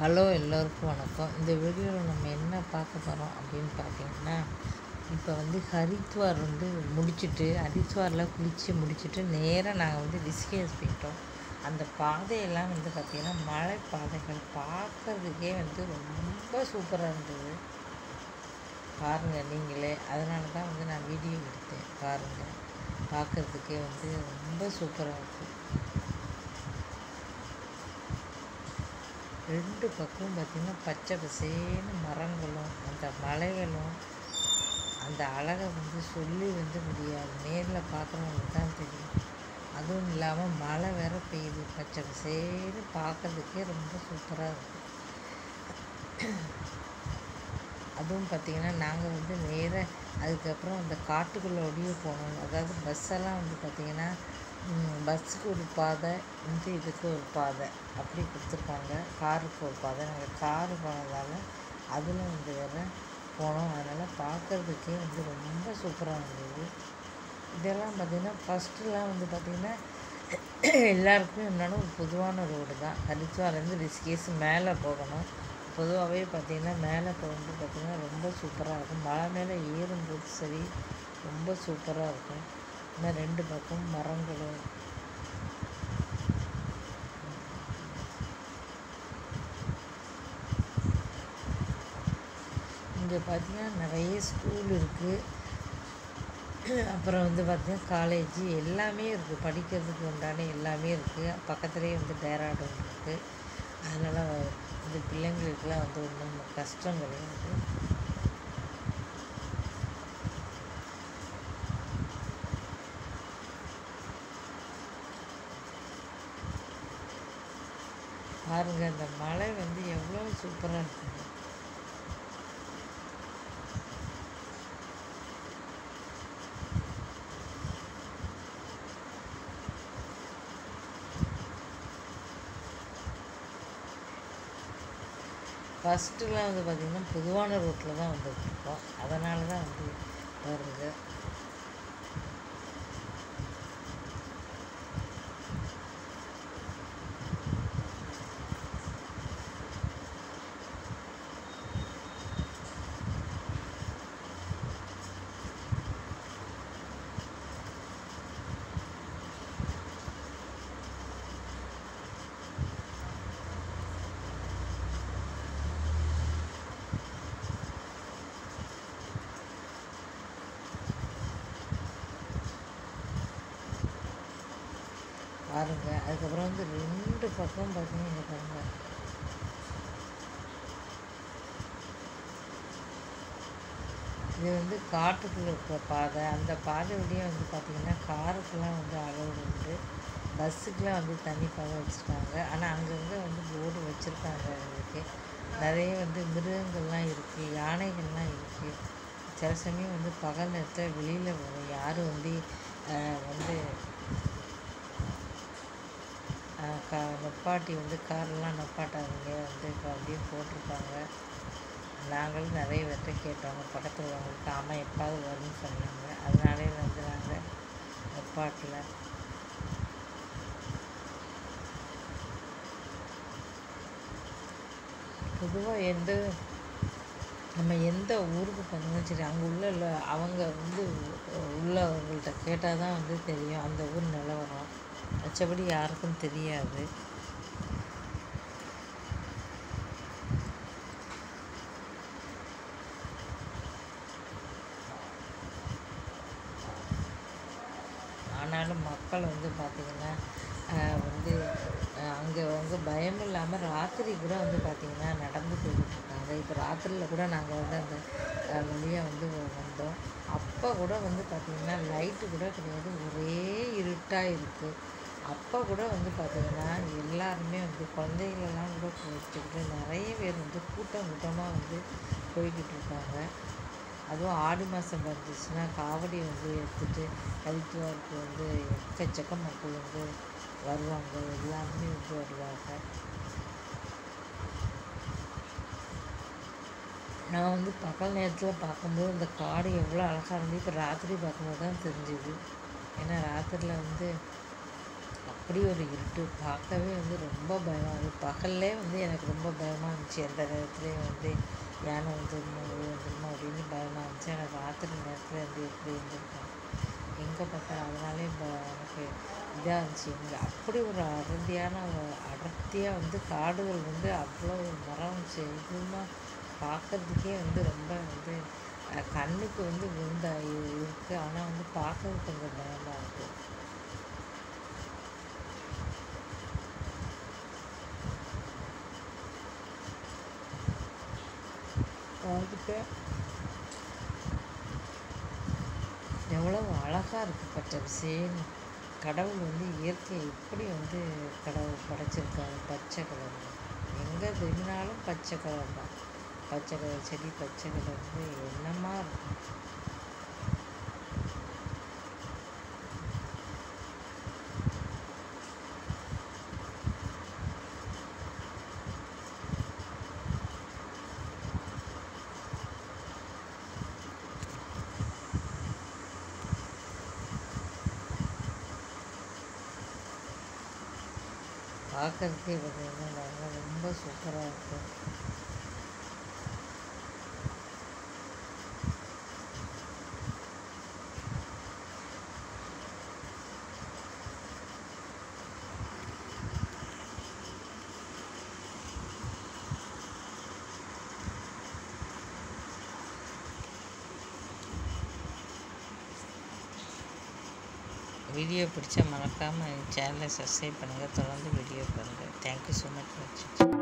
hello எல்லோருக்கும் வணக்கம் இந்த வீடியோவில் நம்ம என்ன பார்க்க போகிறோம் அப்படின்னு பார்த்தீங்கன்னா இப்போ வந்து ஹரித்வார் வந்து முடிச்சுட்டு ஹரித்வாரில் குளித்து முடிச்சுட்டு நேராக நாங்கள் வந்து ரிஷிகேஷ் போயிட்டோம் அந்த பாதையெல்லாம் வந்து பார்த்திங்கன்னா மலை பாதைகள் பார்க்கறதுக்கே வந்து ரொம்ப சூப்பராக இருந்தது பாருங்கள் நீங்களே அதனால தான் வந்து நான் வீடியோ எடுத்தேன் பாருங்கள் பார்க்கறதுக்கே வந்து ரொம்ப சூப்பராக இருக்குது ரெண்டு பக்கம் பார்த்திங்கன்னா பச்சை பசேன்னு மரங்களும் அந்த மலைகளும் அந்த அழகை வந்து சொல்லி வந்து முடியாது நேரில் பார்க்குறவங்களுக்கு தான் தெரியும் அதுவும் இல்லாமல் மழை வேற பெய்யுது பச்சை பசேன்னு பார்க்கறதுக்கே ரொம்ப சூப்பராக இருக்கும் அதுவும் பார்த்திங்கன்னா நாங்கள் வந்து நேராக அதுக்கப்புறம் அந்த காட்டுக்குள்ளே ஒடியே போனோம் அதாவது பஸ்ஸெல்லாம் வந்து பார்த்திங்கன்னா பஸ்ஸுக்கு ஒரு பாதை இந்த இதுக்கு ஒரு பாதை அப்படி கொடுத்துருக்காங்க காருக்கு ஒரு பாதை நாங்கள் காரு போனதால் அதில் வந்து வேறு போனோம் அதனால் பார்க்குறதுக்கே வந்து ரொம்ப சூப்பராக இருந்தது இதெல்லாம் பார்த்திங்கன்னா ஃபஸ்ட்டுலாம் வந்து பார்த்திங்கன்னா எல்லாருக்குமே என்னென்னா ஒரு பொதுவான ரோடு தான் ஹரித்வார்லேருந்து ரிஷிகேஷ் மேலே போகணும் பொதுவாகவே பார்த்திங்கன்னா மேலே போகும்போது பார்த்திங்கன்னா ரொம்ப சூப்பராக இருக்கும் மலை மேலே ஏறும்போது சரி ரொம்ப சூப்பராக இருக்கும் இன்னும் ரெண்டு பக்கம் மரங்களும் இங்கே பார்த்திங்கன்னா நிறைய ஸ்கூல் இருக்குது அப்புறம் வந்து பார்த்திங்கன்னா காலேஜ் எல்லாமே இருக்குது படிக்கிறதுக்கு உண்டான எல்லாமே இருக்குது பக்கத்துலேயே வந்து டேராடூன் இருக்குது அதனால் இந்த பிள்ளைங்களுக்கெலாம் வந்து ஒன்றும் கஷ்டம் கிடையாது பாருங்கள் அந்த மலை வந்து எவ்வளோ சூப்பராக இருக்குது ஃபஸ்ட்டுலாம் வந்து பார்த்திங்கன்னா பொதுவான ரோட்டில் தான் வந்துட்டுருக்கோம் அதனால தான் வந்து வருது பாருங்கள் அதுக்கப்புறம் வந்து ரெண்டு பக்கம் பார்த்தீங்கன்னா இங்கே பாருங்கள் இது வந்து காட்டுக்குள்ளே இருக்கிற பாதை அந்த பாதை வழியாக வந்து பார்த்திங்கன்னா காருக்கெல்லாம் வந்து அளவு உண்டு பஸ்ஸுக்கெலாம் வந்து தனி பாதை வச்சுருக்காங்க ஆனால் அங்கங்கே வந்து போர்டு வச்சுருக்காங்க அவங்களுக்கு நிறைய வந்து மிருகங்கள்லாம் இருக்குது யானைகள்லாம் இருக்குது சில சமயம் வந்து பகல் நேரத்தில் வெளியில் வரும் யாரும் வந்து வந்து கா நொப்பாட்டி வந்து காரெல்லாம் நொப்பாட்டாதீங்க வந்து இப்போ அப்படியே போட்டிருப்பாங்க நாங்களும் நிறைய பேர்கிட்ட கேட்டோங்க பக்கத்தில் உள்ளவங்களுக்கு ஆமாம் எப்பாவது வரும்னு சொன்னாங்க அதனாலே வந்து நாங்கள் நொப்பாட்டில் பொதுவாக எந்த நம்ம எந்த ஊருக்கு போனாலும் சரி அங்கே உள்ள அவங்க வந்து உள்ளவங்கள்ட்ட கேட்டால் தான் வந்து தெரியும் அந்த ஊர் நிலவரம் மற்றபடி யாருக்கும் தெரியாது ஆனாலும் மக்கள் வந்து பார்த்திங்கன்னா வந்து அங்கே வந்து பயம் இல்லாமல் ராத்திரி கூட வந்து பார்த்திங்கன்னா நடந்து போய்கிட்டு இருக்காங்க இப்போ ராத்திரியில் கூட நாங்கள் வந்து அந்த வழியாக வந்து வந்தோம் அப்போ கூட வந்து பார்த்திங்கன்னா லைட்டு கூட கிடையாது ஒரே இருட்டாக இருக்குது அப்போ கூட வந்து பார்த்திங்கன்னா எல்லாருமே வந்து குழந்தைகளெல்லாம் கூட வச்சுக்கிட்டு நிறைய பேர் வந்து கூட்டம் கூட்டமாக வந்து போய்கிட்டு இருக்காங்க அதுவும் ஆடி மாதம் வந்துச்சுன்னா காவடி வந்து எடுத்துகிட்டு ஹரித்வாருக்கு வந்து எக்கச்சக்க மக்கள் வந்து வருவாங்க எல்லாருமே வந்து வருவாங்க நான் வந்து பகல் நேரத்தில் பார்க்கும்போது இந்த காடு எவ்வளோ அழகாக இருந்து இப்போ ராத்திரி பார்க்கும்போது தான் தெரிஞ்சுது ஏன்னா ராத்திரியில் வந்து அப்படி ஒரு இருட்டு பார்க்கவே வந்து ரொம்ப பயமாக இருக்குது பகல்லே வந்து எனக்கு ரொம்ப பயமாக இருந்துச்சு எந்த நேரத்துலையும் வந்து யானை வந்துருமோ இது வந்துருமோ அப்படின்னு பயமாக இருந்துச்சு ஆனால் ராத்திரி நேரத்தில் வந்து எப்படி இருந்திருக்கும் எங்கே பார்த்தாலும் அதனாலே இப்போ எனக்கு இதாக இருந்துச்சு இங்கே அப்படி ஒரு அடர்த்தியான ஒரு அடர்த்தியாக வந்து காடுகள் வந்து அவ்வளோ மரம் செதுமா பார்க்கறதுக்கே வந்து ரொம்ப வந்து அஹ், கண்ணுக்கு வந்து விருந்தா இருக்குது ஆனால் வந்து பார்க்கறது கொஞ்சம் பயமாக இருக்குது பார்த்துட்டு எவ்வளவு அழகாக இருக்குது பச்சை பசேன்னு கடவுள் வந்து இயற்கையை எப்படி வந்து கடவுள் படைச்சிருக்காரு பச்சை கலர் எங்கே திரும்பினாலும் பச்சை கலர் தான் பச்சை கலர் செடி பச்சை கலர் வந்து என்னமா இருக்கும் பார்க்கறதுக்கே பார்த்தீங்கன்னா ரொம்ப ரொம்ப சூப்பராக இருக்கும் வீடியோ பிடிச்சா மறக்காமல் சேனலை சப்ஸ்கிரைப் பண்ணுங்கள் தொடர்ந்து வீடியோ பாருங்கள் தேங்க்யூ ஸோ மச் வாட்சிங்